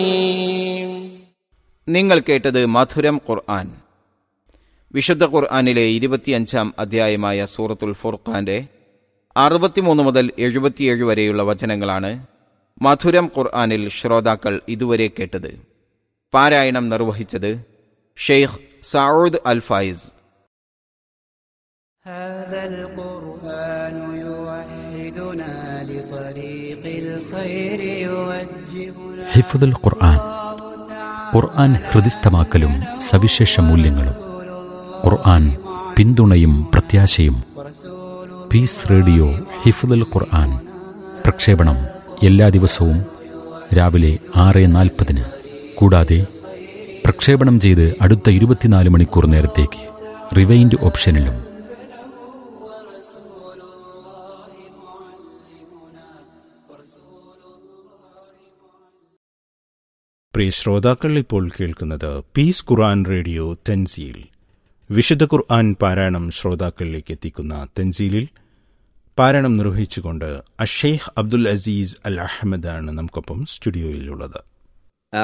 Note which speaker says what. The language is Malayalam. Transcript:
Speaker 1: നിങ്ങൾ കേട്ടത് മധുരം ഖുർആൻ വിശുദ്ധ ഖുർആനിലെ ഇരുപത്തിയഞ്ചാം അധ്യായമായ സൂറത്തുൽ ഫുർഖാന്റെ അറുപത്തിമൂന്ന് മുതൽ എഴുപത്തിയേഴ് വരെയുള്ള വചനങ്ങളാണ് മധുരം ഖുർആനിൽ ശ്രോതാക്കൾ ഇതുവരെ കേട്ടത് പാരായണം നിർവഹിച്ചത് ഷെയ്ഖ് സൗദ് അൽ ഫൈസ്
Speaker 2: هذا القرآن يوحدنا لطريق الخير يوجهنا
Speaker 3: ഹിഫുദുൽ ഖുർആൻ ഖുർആൻ ഹൃദിസ്ഥമാക്കലും സവിശേഷ മൂല്യങ്ങളും ഖുർആൻ പിന്തുണയും പ്രത്യാശയും പീസ് റേഡിയോ ഹിഫുദുൽ ഖുർആൻ പ്രക്ഷേപണം എല്ലാ ദിവസവും രാവിലെ ആറ് നാൽപ്പതിന് കൂടാതെ പ്രക്ഷേപണം ചെയ്ത് അടുത്ത ഇരുപത്തിനാല് മണിക്കൂർ നേരത്തേക്ക് റിവൈൻഡ് ഓപ്ഷനിലും
Speaker 4: പ്രിയ ശ്രോതാക്കൾ ഇപ്പോൾ കേൾക്കുന്നത് പീസ് ഖുർആൻ റേഡിയോ തെൻസീൽ വിശുദ്ധ ഖുർആൻ പാരായണം ശ്രോതാക്കളിലേക്ക് എത്തിക്കുന്ന തെൻസീലിൽ പാരായണം നിർവഹിച്ചുകൊണ്ട് അഷേഖ് അബ്ദുൽ അസീസ് അൽ അഹമ്മദാണ് നമുക്കൊപ്പം സ്റ്റുഡിയോയിലുള്ളത്